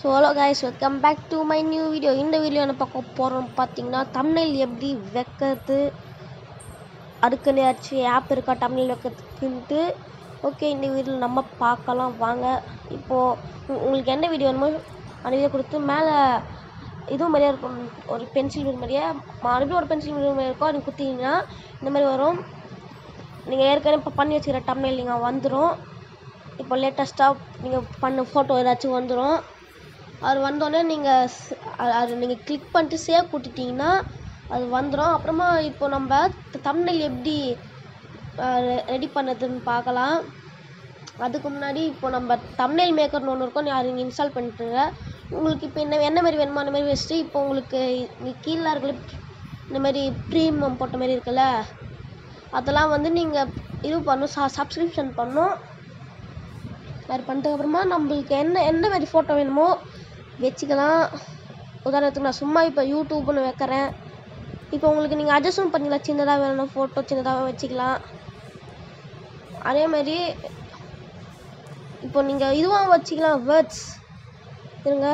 so hello guys welcome back to my new video இந்த video என்ன பார்க்க போகிறோம் பார்த்தீங்கன்னா தமிழில் எப்படி வைக்கிறது அதுக்குன்னு ஏதாச்சும் ஆப் இருக்கா தமிழ் வைக்கிறதுக்குன்ட்டு ஓகே இந்த வீடியோவில் நம்ம பார்க்கலாம் வாங்க இப்போது உங்களுக்கு என்ன வீடியோ வேணுமோ அந்த வீடியோ கொடுத்து மேலே இதுவும் மாதிரியே இருக்கும் ஒரு பென்சில் வீடு மாதிரியே மறுபடியும் ஒரு பென்சில் வீடு மாதிரி இருக்கும் அது குத்திங்கன்னா இந்த மாதிரி வரும் நீங்கள் ஏற்கனவே இப்போ பண்ணி வச்சுக்கிற தமிழ் நீங்கள் வந்துடும் இப்போ லேட்டஸ்ட்டாக நீங்கள் பண்ண ஃபோட்டோ ஏதாச்சும் வந்துடும் அது வந்தோடனே நீங்கள் அது நீங்கள் கிளிக் பண்ணிட்டு சேவ் கொடுத்துட்டிங்கன்னா அது வந்துடும் அப்புறமா இப்போ நம்ம தமிழில் எப்படி ரெடி பண்ணதுன்னு பார்க்கலாம் அதுக்கு முன்னாடி இப்போ நம்ம தமிழ் மேக்கர்னு ஒன்று இருக்கும் நீ அதை நீங்கள் இன்ஸ்டால் பண்ணிட்டுருங்க உங்களுக்கு இப்போ என்ன என்ன மாதிரி வேணுமோ அந்த மாதிரி வச்சுட்டு இப்போ உங்களுக்கு இங்கே கீழே இருக்கிற இந்த மாதிரி ப்ரீமியம் போட்ட மாதிரி இருக்குல்ல அதெல்லாம் வந்து நீங்கள் இது பண்ணும் ச சப்ஸ்கிரிப்ஷன் பண்ணும் அது பண்ணிட்டதுக்கப்புறமா நம்மளுக்கு என்ன என்ன மாதிரி ஃபோட்டோ வேணுமோ வச்சுக்கலாம் உதாரணத்துக்கு நான் சும்மா இப்போ யூடியூப்னு வைக்கிறேன் இப்போ உங்களுக்கு நீங்கள் அட்ஜஸ்டும் பண்ணிக்கலாம் சின்னதாக வேணும் ஃபோட்டோ சின்னதாக வச்சுக்கலாம் அதே மாதிரி இப்போ நீங்கள் இதுவும் வச்சுக்கலாம் வேர்ட்ஸ் இருங்க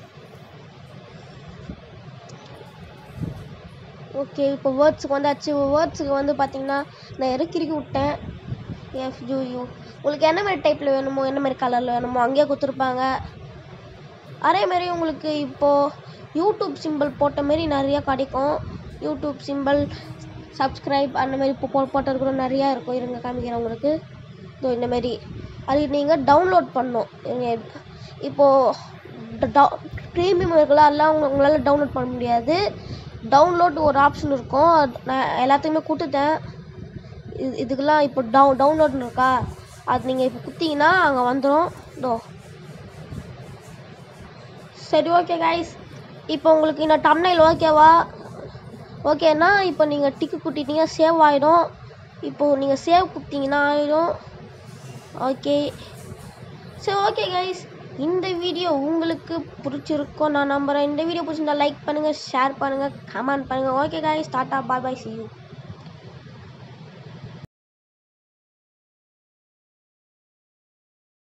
ஓகே இப்போ வேர்ட்ஸுக்கு வந்தாச்சு வேர்ட்ஸுக்கு வந்து பார்த்தீங்கன்னா நான் இறக்கிறுக்கி விட்டேன் எஃப்யூயூ உங்களுக்கு என்ன மாதிரி டைப்பில் வேணுமோ என்ன மாதிரி கலரில் வேணுமோ அங்கேயே கொடுத்துருப்பாங்க அதே மாதிரி உங்களுக்கு இப்போது யூடியூப் சிம்பிள் போட்ட மாரி நிறையா கிடைக்கும் யூடியூப் சிம்பிள் சப்ஸ்கிரைப் அந்த மாதிரி இப்போ போ போட்டது கூட நிறையா இருக்கும் இருங்க காமிக்கிறேன் உங்களுக்கு இதோ இந்த மாதிரி அது நீங்கள் டவுன்லோட் பண்ணணும் நீங்கள் இப்போது டவு ப்ரீமியம் இருக்குல்ல அதெல்லாம் உங்க உங்களால் டவுன்லோட் பண்ண முடியாது டவுன்லோட் ஒரு ஆப்ஷன் இருக்கும் அது நான் எல்லாத்தையுமே கொடுத்துட்டேன் இது இதுக்கெல்லாம் இப்போ டவு டவுன்லோட்னு இருக்கா அது நீங்கள் இப்போ குத்திங்கன்னா அங்கே வந்துடும் இதோ சரி ஓகே கைஸ் இப்போ உங்களுக்கு இந்த டம்னைல் ஓகேவா ஓகேனா இப்போ நீங்கள் டிக்கு குட்டிட்டீங்க சேவ் ஆகிடும் இப்போது நீங்கள் சேவ் குத்திங்கன்னா ஆகிடும் ஓகே சரி ஓகே கைஸ் இந்த வீடியோ உங்களுக்கு பிடிச்சிருக்கோம் நான் நம்புகிறேன் இந்த வீடியோ பிடிச்சிருந்தா லைக் பண்ணுங்கள் ஷேர் பண்ணுங்கள் கமெண்ட் பண்ணுங்கள் okay guys tata bye bye see you